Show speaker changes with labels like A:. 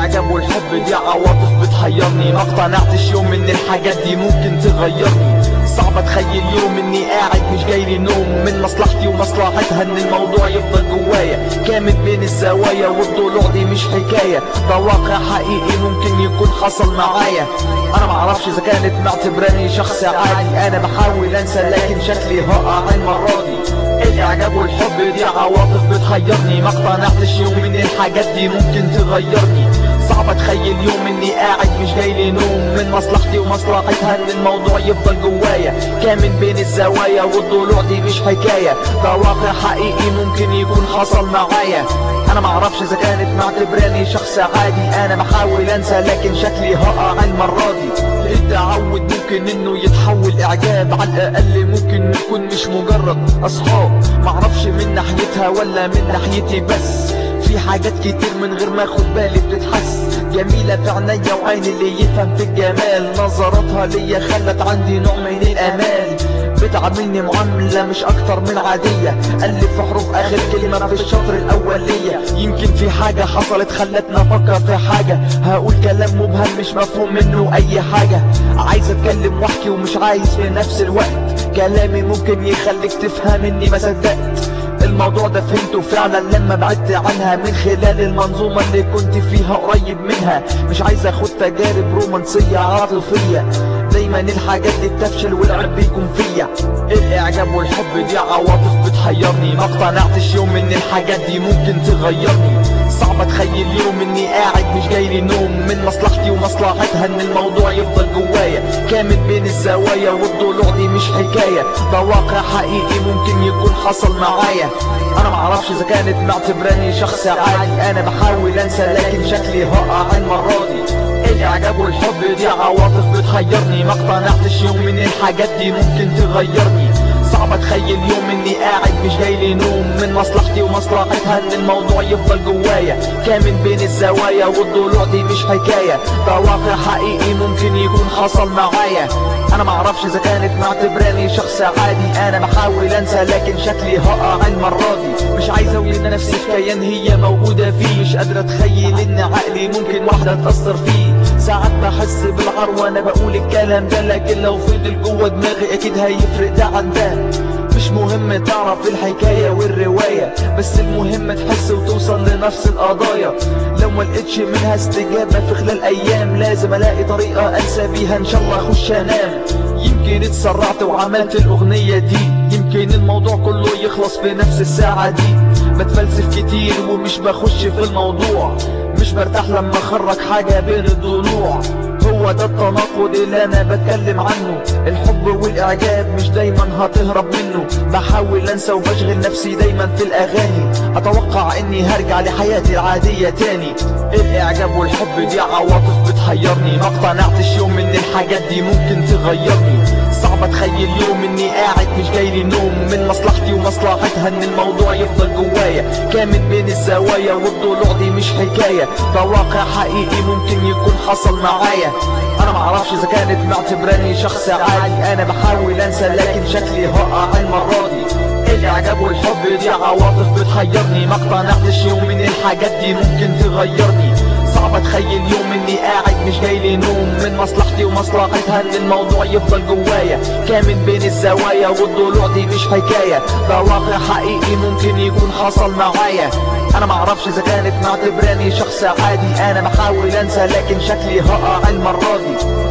A: الاعجاب والحب دي عواطف بتحيرني ما اقتنعتش يوم ان الحاجات دي ممكن تغيرني صعب اتخيل يوم اني قاعد مش جايلي نوم من مصلحتي ومصلحتها ان الموضوع يفضل جوايا كامل بين الزوايا والضلوع دي مش حكاية ده واقع حقيقي ممكن يكون حصل معايا انا معرفش اذا كانت معتبراني شخص عادي انا بحاول انسى لكن شكلي هقع المرة دي الاعجاب والحب دي عواطف بتحيرني ما اقتنعتش يوم ان الحاجات دي ممكن تغيرني صعب اتخيل يوم اني قاعد مش جايلي نوم من مصلحتي ومصلحتها ان الموضوع يفضل جوايا كامل بين الزوايا والضلوع دي مش حكاية ده واقع حقيقي ممكن يكون حصل معايا انا معرفش اذا كانت معتبراني شخص عادي انا بحاول انسى لكن شكلي هقع المرة دي التعود ممكن انه يتحول اعجاب على الاقل ممكن نكون مش مجرد اصحاب معرفش من ناحيتها ولا من ناحيتي بس في حاجات كتير من غير ما اخد بالي بتتحس جميلة في عينيا وعين اللي يفهم في الجمال نظراتها ليا خلت عندي نوع من الامال بتعاملني معاملة مش اكتر من عادية قال في حروف اخر كلمة في الشطر الاولية يمكن في حاجة حصلت خلتني افكر في حاجة هقول كلام مبهم مش مفهوم منه اي حاجة عايز اتكلم واحكي ومش عايز في نفس الوقت كلامي ممكن يخليك تفهم اني ما صدقت الموضوع ده فهمته فعلا لما بعدت عنها من خلال المنظومة اللي كنت فيها قريب منها مش عايز اخد تجارب رومانسية عاطفية دايما الحاجات دي بتفشل والعيب بيكون فيا الاعجاب والحب دي عواطف بتحيرني ما اقتنعتش يوم ان الحاجات دي ممكن تغيرني صعب اتخيل يوم اني قاعد مش جايلي نوم من مصلحتي ومصلحتها ان الموضوع يفضل جوايا كامل بين الزوايا والضلوع دي مش حكاية ده واقع حقيقي ممكن يكون حصل معايا انا معرفش اذا كانت معتبراني شخص عادي انا بحاول انسى لكن شكلي هقع المرة دي الاعجاب والحب دي عواطف بتحيرني ما اقتنعتش يوم ان الحاجات دي ممكن تغيرني صعب اتخيل يوم اني قاعد مش جايلي نوم من مصلحتي ومصلحتها ان الموضوع يفضل جوايا كامل بين الزوايا والضلوع دي مش حكاية ده واقع حقيقي ممكن يكون حصل معايا انا معرفش اذا كانت معتبراني شخص عادي انا بحاول انسى لكن شكلي هقع المرة دي مش عايز اوجد نفسي في كيان هي موجودة فيه مش قادر اتخيل ان عقلي ممكن واحدة تأثر فيه ساعات بحس بالعار وانا بقول الكلام ده لكن لو فضل جوه دماغي اكيد هيفرق ده عن ده مش مهم تعرف الحكاية والرواية بس المهم تحس وتوصل لنفس القضايا لو ما لقيتش منها استجابة في خلال ايام لازم الاقي طريقة انسى بيها ان شاء الله اخش انام يمكن اتسرعت وعملت الاغنية دي يمكن الموضوع كله يخلص في نفس الساعة دي بتفلسف كتير ومش بخش في الموضوع مش برتاح لما اخرج حاجة بين الضلوع هو ده التناقض اللي انا بتكلم عنه الحب والاعجاب مش دايما هتهرب منه بحاول انسى وبشغل نفسي دايما في الاغاني اتوقع اني هرجع لحياتي العادية تاني الاعجاب والحب دي عواطف بتحيرني ما اقتنعتش يوم ان الحاجات دي ممكن تغيرني صعب اتخيل يوم اني قاعد مش جايلي نوم من مصلحتي ومصلحتها ان الموضوع يفضل جوايا كامل بين الزوايا والضلوع دي مش حكاية ده واقع حقيقي ممكن يكون حصل معايا انا معرفش اذا كانت معتبراني شخص عادي انا بحاول انسى لكن شكلي هقع المرة دي الاعجاب والحب دي عواطف بتحيرني ما اقتنعتش يوم ان الحاجات دي ممكن تغيرني صعب اتخيل يوم اني قاعد مش جايلي نوم من مصلحتي ومصلحتها ان الموضوع يفضل جوايا كامل بين الزوايا والضلوع دي مش حكاية ده واقع حقيقي ممكن يكون حصل معايا انا معرفش اذا كانت معتبراني شخص عادي انا بحاول انسى لكن شكلي هقع المرة دي